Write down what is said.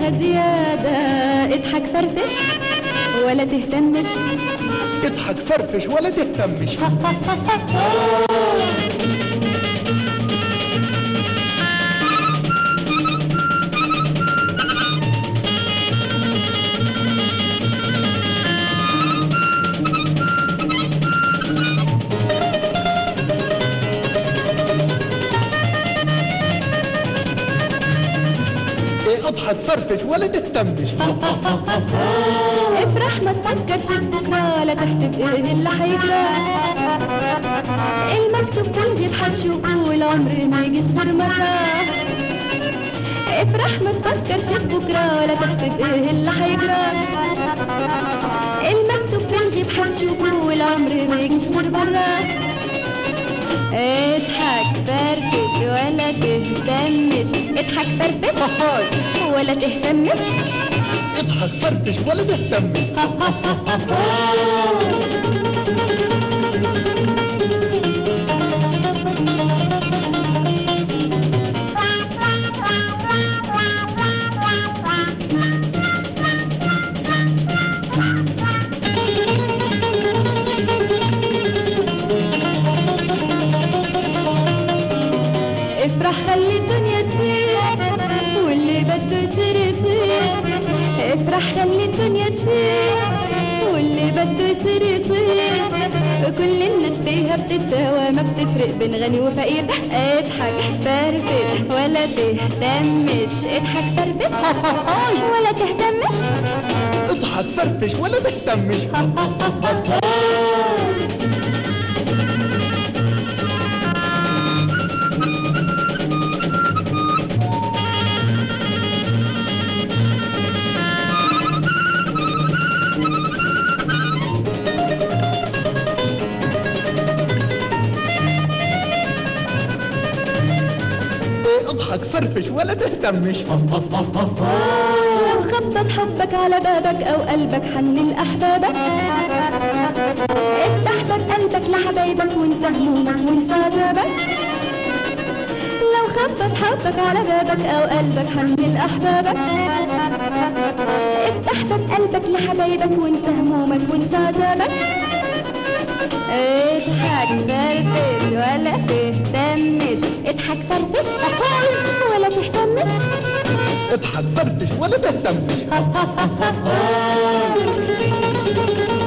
فيها زيادة اضحك فرفش ولا تهتمش اضحك فرفش ولا تهتمش إيه، اضحك فرفش ولا تهتمش افرح ما تفكرش بكرة لا تحسب ايه اللي هيجرى المكتوب تنجب هتشوفه والعمر ما يجيش غير مرة افرح ما تفكرش بكرة لا تحسب ايه اللي هيجرى المكتوب تنجب هتشوفه والعمر ما يجيش غير مرة اضحك فرفش ولا تهتمش اضحك فرفش ولا تهتمش اضحك فرفش ولا تهتمش افرح خلي الدنيا تسير واللي بده يصير يصير افرح خلي الدنيا تسير واللي بده يصير يصير كل الناس فيها بتتساوى ما بتفرق بين غني وفقير اضحك فرفش ولا تهتمش اضحك فرفش ولا تهتمش اضحك فرفش ولا تهتمش إيه، اضحك فرفش ولا تهتمش لو خبط حبك على بابك او قلبك حن لاحبابك افتح باب قلبك لحبايبك وانسى همومك وانسى عذابك لو خبط حبك على بابك او قلبك حن لاحبابك افتح باب قلبك لحبايبك وانسى همومك وانسى عذابك اضحك فرفش ولا تهتمش اضحك فرفش ولا تهتمش اضحك فرفش ولا تهتمش